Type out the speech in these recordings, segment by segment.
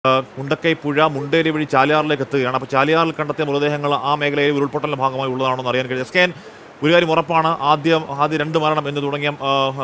ആ, മുണ്ടക്കൈ പുഴ മുണ്ടേരി വഴി ചാലിയാറിലേക്ക് എത്തുകയാണ് അപ്പോൾ ചാലിയാറിൽ കണ്ടെത്തിയ മൃതദേഹങ്ങൾ ആ മേഖലയിൽ ഉരുൾപൊട്ടലിന്റെ ഭാഗമായി ഉള്ളതാണോ എന്ന് അറിയാൻ കഴിയും എസ് കെ എൻ ഒരു കാര്യം ഉറപ്പാണ് ആദ്യം ആദ്യം രണ്ട് മരണം എന്ന് തുടങ്ങിയ ആ, ആ,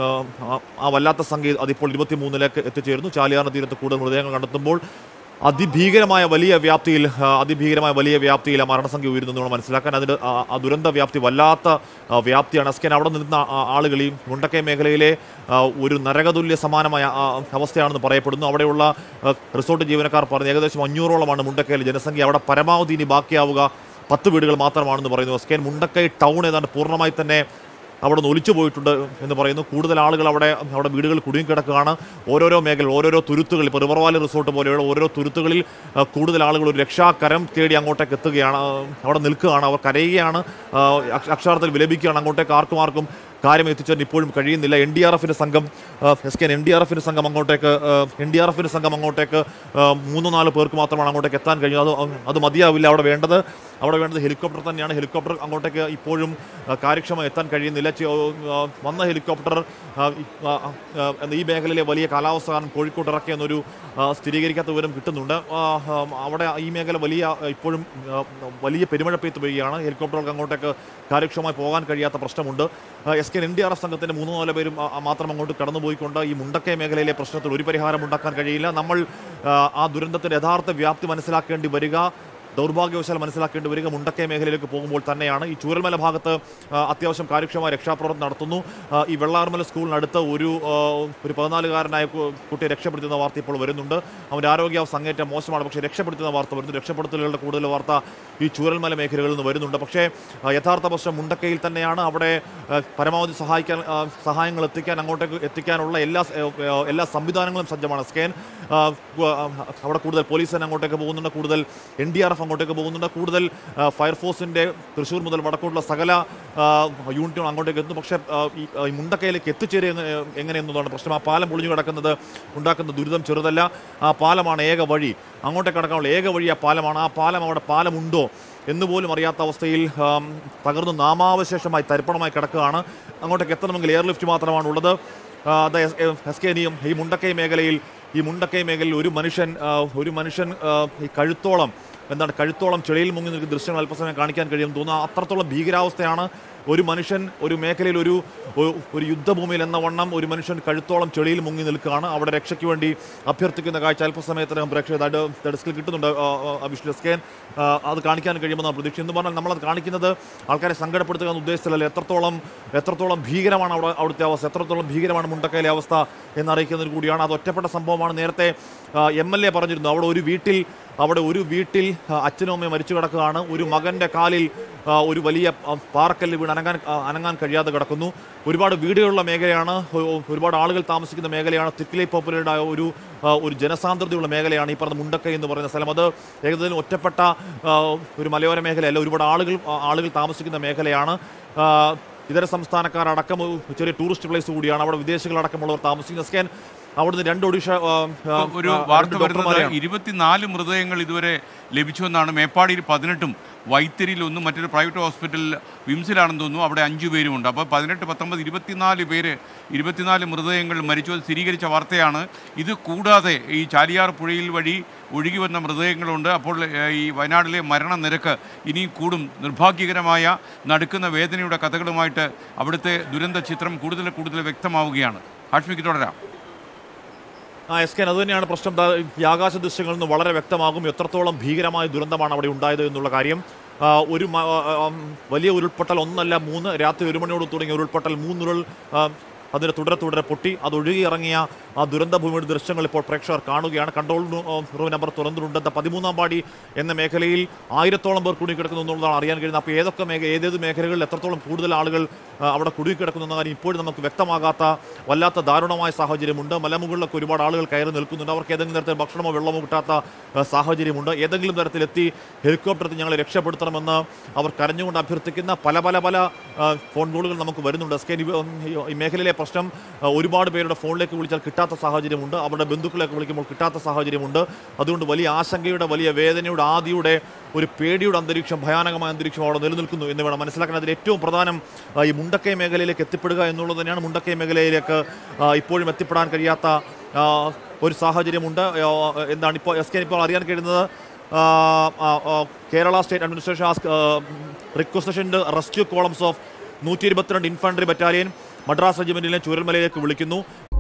ആ, ആ വല്ലാത്ത സംഖ്യ അതിപ്പോൾ ഇരുപത്തി മൂന്നിലേക്ക് എത്തിച്ചേരുന്നു ചാലിയാറിന് തീരത്ത് കൂടുതൽ മൃതദേഹങ്ങൾ കണ്ടെത്തുമ്പോൾ അതിഭീകരമായ വലിയ വ്യാപ്തിയിൽ ആ, അതിഭീകരമായ വലിയ വ്യാപ്തിയിൽ ആ മരണസംഖ്യ ഉയരുന്നു എന്ന് വേണം മനസ്സിലാക്കാൻ അതിൻ്റെ ആ, ആ ദുരന്ത വ്യാപ്തി വല്ലാത്ത ആ, വ്യാപ്തിയാണ് എസ്കേൻ അവിടെ നിന്ന ആ- ആളുകൾ ഈ മുണ്ടക്കൈ മേഖലയിലെ ആ, ഒരു നരകതുല്യ സമാനമായ ആ, അവസ്ഥയാണെന്ന് പറയപ്പെടുന്നു അവിടെയുള്ള ആ, റിസോർട്ട് ജീവനക്കാർ പറഞ്ഞു ഏകദേശം അഞ്ഞൂറോളമാണ് മുണ്ടക്കയിലെ ജനസംഖ്യ അവിടെ പരമാവധി ഇനി ബാക്കിയാവുക പത്ത് വീടുകൾ മാത്രമാണെന്ന് പറയുന്നു എസ്കേൻ മുണ്ടക്കൈ ടൗൺ ഏതാണ്ട് പൂർണ്ണമായി തന്നെ അവിടെ നിന്ന് ഒലിച്ചു പോയിട്ടുണ്ട് എന്ന് പറയുന്നു കൂടുതൽ ആളുകൾ അവിടെ അവിടെ വീടുകൾ കുടുങ്ങിക്കിടക്കുകയാണ് ഓരോരോ മേഖല ഓരോരോ തുരുത്തുകൾ ഇപ്പോൾ റിവർ വാലി റിസോർട്ട് പോലെയുള്ള ഓരോ തുരുത്തുകളിൽ ആ, കൂടുതൽ ആളുകൾ ഒരു രക്ഷാകരം തേടി അങ്ങോട്ടേക്ക് എത്തുകയാണ് ആ, അവിടെ നിൽക്കുകയാണ് അവർ കരയുകയാണ് ആ, അക്ഷ- അക്ഷരാർത്ഥത്തിൽ വിലപിക്കുകയാണ് അങ്ങോട്ടേക്ക് ആർക്കും ആർക്കും കാര്യം എത്തിച്ചാൽ ഇപ്പോഴും കഴിയുന്നില്ല എൻ ഡി ആർ എഫിൻ്റെ സംഘം S K N D R എഫിൻ്റെ സംഘം അങ്ങോട്ടേക്ക് എൻ ഡി ആർ എഫിൻ്റെ സംഘം അങ്ങോട്ടേക്ക് ആ, മൂന്നോ നാല് പേർക്ക് മാത്രമാണ് അങ്ങോട്ടേക്ക് എത്താൻ കഴിയുന്നത് അത് അത് മതിയാവില്ല അവിടെ വേണ്ടത് അവിടെ വേണ്ടത് ഹെലികോപ്റ്റർ തന്നെയാണ് ഹെലികോപ്റ്റർ അങ്ങോട്ടേക്ക് ഇപ്പോഴും ആ, കാര്യക്ഷമമായി എത്താൻ കഴിയുന്നില്ല ചെ- ആ, വന്ന ഹെലികോപ്റ്റർ ആ, ഈ- ആ, ആ, ഈ മേഖലയിലെ വലിയ കാലാവസ്ഥ കാരണം കോഴിക്കോട് ഇറക്കിയെന്നൊരു ആ, സ്ഥിരീകരിക്കാത്ത വിവരം കിട്ടുന്നുണ്ട് ആ, ആ, അവിടെ ഈ മേഖല വലിയ ആ, ഇപ്പോഴും ആ, വലിയ പെരുമഴ പെയ്ത്ത് പെയ്യുകയാണ് ഹെലികോപ്റ്ററുകൾക്ക് അങ്ങോട്ടേക്ക് കാര്യക്ഷമമായി പോകാൻ കഴിയാത്ത പ്രശ്നമുണ്ട് S K N D R F സംഘത്തിൻ്റെ മൂന്ന് നാല് പേരും ആ, ആ, മാത്രം അങ്ങോട്ട് കടന്നുപോയിക്കൊണ്ട് ഈ മുണ്ടക്കൈ മേഖലയിലെ പ്രശ്നത്തിൽ ഒരു പരിഹാരം ഉണ്ടാക്കാൻ കഴിയില്ല നമ്മൾ ആ, ആ ദുരന്തത്തിൻ്റെ യഥാർത്ഥ വ്യാപ്തി മനസ്സിലാക്കേണ്ടി വരിക ദൗർഭാഗ്യവശാൽ മനസ്സിലാക്കേണ്ടി വരിക മുണ്ടക്കൈ മേഖലയിലേക്ക് പോകുമ്പോൾ തന്നെയാണ് ഈ ചൂരൽമല ഭാഗത്ത് ആ, അത്യാവശ്യം കാര്യക്ഷമമായ രക്ഷാപ്രവർത്തനം നടത്തുന്നു ആ, ഈ വെള്ളാർമല സ്കൂളിനടുത്ത് ഒരു ആ, ഒരു പതിനാലുകാരനായ കു- കുട്ടിയെ രക്ഷപ്പെടുത്തുന്ന വാർത്ത ഇപ്പോൾ വരുന്നുണ്ട് അവൻ്റെ ആരോഗ്യാവസ്ഥ അങ്ങേറ്റം മോശമാണ് പക്ഷേ രക്ഷപ്പെടുത്തുന്ന വാർത്ത വരുന്നു രക്ഷപ്പെടുത്തലുകളുടെ കൂടുതൽ വാർത്ത ഈ ചൂരൽമല മേഖലകളിൽ നിന്ന് വരുന്നുണ്ട് പക്ഷേ ആ, യഥാർത്ഥ പ്രശ്നം മുണ്ടക്കൈയിൽ തന്നെയാണ് അവിടെ ആ, പരമാവധി സഹായിക്കാൻ ആ, സഹായങ്ങൾ എത്തിക്കാൻ അങ്ങോട്ടേക്ക് എത്തിക്കാനുള്ള എല്ലാ സ- ആ, എല്ലാ സംവിധാനങ്ങളും സജ്ജമാണ് സ്കാൻ ആ, ആ, അവിടെ കൂടുതൽ പോലീസ് തന്നെ അങ്ങോട്ടേക്ക് പോകുന്നുണ്ട് കൂടുതൽ എൻ ഡി ആർ എഫ് അങ്ങോട്ടേക്ക് പോകുന്നുണ്ട് കൂടുതൽ ആ, ഫയർഫോഴ്സിൻ്റെ തൃശ്ശൂർ മുതൽ വടക്കോട്ടുള്ള സകല ആ, യൂണിറ്റുകൾ അങ്ങോട്ടേക്ക് എത്തുന്നു പക്ഷേ ആ, ഈ ആ, ഈ മുണ്ടക്കയിലേക്ക് എത്തിച്ചേരുക എങ്ങനെ- എങ്ങനെ എന്നതാണ് പ്രശ്നം ആ പാലം പൊളിഞ്ഞു കിടക്കുന്നത് ഉണ്ടാക്കുന്ന ദുരിതം ചെറുതല്ല ആ പാലമാണ് ഏക വഴി അങ്ങോട്ടേക്ക് കടക്കാനുള്ള ഏക വഴി ആ പാലമാണ് ആ പാലം അവിടെ പാലമുണ്ടോ എന്ന് പോലും അറിയാത്ത അവസ്ഥയിൽ ആം, തകർന്ന് നാമാവശേഷമായി തരിപ്പണമായി കിടക്കുകയാണ് അങ്ങോട്ടേക്ക് എത്തണമെങ്കിൽ എയർലിഫ്റ്റ് മാത്രമാണ് ഉള്ളത് ആ, അത് എസ്- എ- എസ് കെ നിയും ഈ മുണ്ടക്കൈ മേഖലയിൽ ഈ മുണ്ടക്കൈ മേഖലയിൽ ഒരു മനുഷ്യൻ ആ, ഒരു മനുഷ്യൻ ആ, ഈ കഴുത്തോളം എന്താണ് കഴുത്തോളം ചെളിയിൽ മുങ്ങി നിൽക്കുന്ന ദൃശ്യങ്ങൾ അല്പസമയം കാണിക്കാൻ കഴിയും തോന്നുന്നു അത്രത്തോളം ഭീകരാവസ്ഥയാണ് ഒരു മനുഷ്യൻ ഒരു മേഖലയിൽ ഒരു ഒരു- ഒരു യുദ്ധഭൂമിയിൽ എന്ന വണ്ണം ഒരു മനുഷ്യൻ കഴുത്തോളം ചെളിയിൽ മുങ്ങി നിൽക്കുകയാണ് അവിടെ രക്ഷയ്ക്ക് വേണ്ടി അഭ്യർത്ഥിക്കുന്ന കാഴ്ച അല്പസമയത്തിനകം പ്രേക്ഷകർ ഡെസ്കിൽ കിട്ടുന്നുണ്ട് ആ, ആ, ആ, വിഷ്ണു സ്കാൻ ആ, അത് കാണിക്കാൻ കഴിയുമെന്നാണ് പ്രതീക്ഷ എന്ന് പറഞ്ഞാൽ നമ്മളത് കാണിക്കുന്നത് ആൾക്കാരെ സങ്കടപ്പെടുത്തുക എന്ന ഉദ്ദേശത്തിലല്ല എത്രത്തോളം എത്രത്തോളം ഭീകരമാണ് അവിടെ അവിടുത്തെ അവസ്ഥ എത്രത്തോളം ഭീകരമാണ് മുണ്ടക്കയിലെ അവസ്ഥ എന്നറിയിക്കുന്നത് കൂടിയാണ് അത് ഒറ്റപ്പെട്ട സംഭവമാണ് നേരത്തെ എം എൽ എ പറഞ്ഞിരുന്നു അവിടെ ഒരു വീട്ടിൽ അവിടെ ഒരു വീട്ടിൽ ആ, അച്ഛനും അമ്മയും മരിച്ചു കിടക്കുകയാണ് ഒരു മകൻ്റെ കാലിൽ ആ, ഒരു വലിയ ആ, പാറക്കല്ല് വീണ് അനങ്ങാൻ ആ, അനങ്ങാൻ കഴിയാതെ കിടക്കുന്നു ഒരുപാട് വീടുകളുള്ള മേഖലയാണ് ഒ- ഒരുപാട് ആളുകൾ താമസിക്കുന്ന മേഖലയാണ് തിക്കിലി പോപ്പുലറുടെ ആ ഒരു ആ, ഒരു ജനസാന്ദ്രതയുള്ള മേഖലയാണ് ഈ പറഞ്ഞ മുണ്ടക്കൈ എന്ന് പറയുന്ന സ്ഥലം അത് ഏകദേശം ഒറ്റപ്പെട്ട ആ, ഒരു മലയോര മേഖലയല്ല ഒരുപാട് ആളുകൾ ആ, ആളുകൾ താമസിക്കുന്ന മേഖലയാണ് ആ, ഇതര സംസ്ഥാനക്കാരടക്കം ഒരു ചെറിയ ടൂറിസ്റ്റ് പ്ലേസ് കൂടിയാണ് അവിടെ വിദേശികളടക്കമുള്ളവർ താമസിക്കുന്ന സ്കാൻ അവിടുന്ന് രണ്ട് ഒഡീഷ ആ, ആ, ഒരു ആ, വാർത്ത രണ്ട് വരുന്നത് ഡോക്ടർമാരെയാണ്. ഇരുപത്തിനാല് മൃതദേഹങ്ങൾ ഇതുവരെ ലഭിച്ചുവെന്നാണ് മേപ്പാടിയിൽ പതിനെട്ടും വൈത്തിരിയിൽ ഒന്നും മറ്റൊരു പ്രൈവറ്റ് ഹോസ്പിറ്റലിൽ വിംസിലാണെന്ന് തോന്നുന്നു അവിടെ അഞ്ചു പേരുമുണ്ട് അപ്പോൾ പതിനെട്ട് പത്തൊമ്പത് ഇരുപത്തിനാല് പേര് ഇരുപത്തിനാല് മൃതദേഹങ്ങൾ മരിച്ചു അത് സ്ഥിരീകരിച്ച വാർത്തയാണ് ഇത് കൂടാതെ ഈ ചാലിയാർ പുഴയിൽ വഴി ഒഴുകി വന്ന മൃതദേഹങ്ങളുണ്ട് അപ്പോൾ ഏഹ്, ഈ വയനാട്ടിലെ മരണനിരക്ക് ഇനിയും കൂടും നിർഭാഗ്യകരമായ നടുക്കുന്ന വേദനയുടെ കഥകളുമായിട്ട് അവിടുത്തെ ദുരന്ത ചിത്രം കൂടുതൽ കൂടുതൽ വ്യക്തമാവുകയാണ് ഹാഷ്മിക്ക് തുടരാം ആ എസ് കെ അത് തന്നെയാണ് പ്രശ്നം ദാ ഈ ആകാശ ദൃശ്യങ്ങളിൽ നിന്ന് വളരെ വ്യക്തമാകും എത്രത്തോളം ഭീകരമായ ദുരന്തമാണ് അവിടെ ഉണ്ടായത് എന്നുള്ള കാര്യം ആ, ഒരു മ- ആ, ആ, വലിയ ഉരുൾപൊട്ടൽ ഒന്നല്ല മൂന്ന് രാത്രി ഒരു മണിയോട് തുടങ്ങിയ ഉരുൾപൊട്ടൽ മൂന്നുരുൾ ആ, അതിന് തുടരെ തുടരെ പൊട്ടി അത് ഒഴുകി ഇറങ്ങിയ ആ ദുരന്ത ഭൂമിയുടെ ദൃശ്യങ്ങൾ ഇപ്പോൾ പ്രേക്ഷകർ കാണുകയാണ് കൺട്രോൾ റൂം നമ്പർ തുറന്നിട്ടുണ്ട് ദാ പതിമൂന്നാം പാടി എന്ന മേഖലയിൽ ആയിരത്തോളം പേർ കുടുങ്ങിക്കിടക്കുന്നു എന്നുള്ളതാണ് അറിയാൻ കഴിയുന്നത് അപ്പോൾ ഏതൊക്കെ മേഖല ഏതേത് മേഖലകളിൽ എത്രത്തോളം കൂടുതൽ ആളുകൾ ആ, അവിടെ കുടുങ്ങിക്കിടക്കുന്നു എന്ന കാര്യം ഇപ്പോഴും നമുക്ക് വ്യക്തമാകാത്ത വല്ലാത്ത ദാരുണമായ സാഹചര്യമുണ്ട് മലമുകളിലൊക്കെ ഒരുപാട് ആളുകൾ കയറി നിൽക്കുന്നുണ്ട് അവർക്ക് ഏതെങ്കിലും തരത്തിൽ ഭക്ഷണമോ വെള്ളമോ കിട്ടാത്ത ആ, സാഹചര്യമുണ്ട് ഏതെങ്കിലും തരത്തിലെത്തി ഹെലികോപ്റ്ററിൽ ഞങ്ങളെ രക്ഷപ്പെടുത്തണമെന്ന് അവർ കരഞ്ഞുകൊണ്ട് അഭ്യർത്ഥിക്കുന്ന പല പല പല ആ, ഫോൺ കോളുകൾ നമുക്ക് വരുന്നുണ്ട് എസ് കെ ഈ മേഖലയിലെ പ്രശ്നം ആ, ഒരുപാട് പേരുടെ ഫോണിലേക്ക് വിളിച്ചാൽ കിട്ടാത്ത സാഹചര്യമുണ്ട് അവരുടെ ബന്ധുക്കളെയൊക്കെ വിളിക്കുമ്പോൾ കിട്ടാത്ത സാഹചര്യമുണ്ട് അതുകൊണ്ട് വലിയ ആശങ്കയുടെ വലിയ വേദനയുടെ ആദിയുടെ ഒരു പേടിയുടെ അന്തരീക്ഷം ഭയാനകമായ അന്തരീക്ഷം അവിടെ നിലനിൽക്കുന്നു എന്ന് വേണം മനസ്സിലാക്കാൻ അതിൽ ഏറ്റവും പ്രധാനം ആ, ഈ മുണ്ടക്കൈ മേഖലയിലേക്ക് എത്തിപ്പെടുക എന്നുള്ളത് തന്നെയാണ് മുണ്ടക്കൈ മേഖലയിലേക്ക് ആ, ഇപ്പോഴും എത്തിപ്പെടാൻ കഴിയാത്ത ആ, ഒരു സാഹചര്യമുണ്ട് ആ, എന്താണ് ഇപ്പോൾ എസ് കെ ഇപ്പോൾ അറിയാൻ കഴിയുന്നത് ആ, ആ, ആ, കേരള സ്റ്റേറ്റ് അഡ്മിനിസ്ട്രേഷൻ ആസ്ക് റിക്വസ്റ്റേഷൻ്റെ റെസ്ക്യൂ കോളംസ് ഓഫ് നൂറ്റി ഇരുപത്തിരണ്ട് ഇൻഫൻട്രി ബറ്റാലിയൻ മദ്രാസ് റെജിമെന്റിനെ ചുരൽമലയിലേക്ക് വിളിക്കുന്നു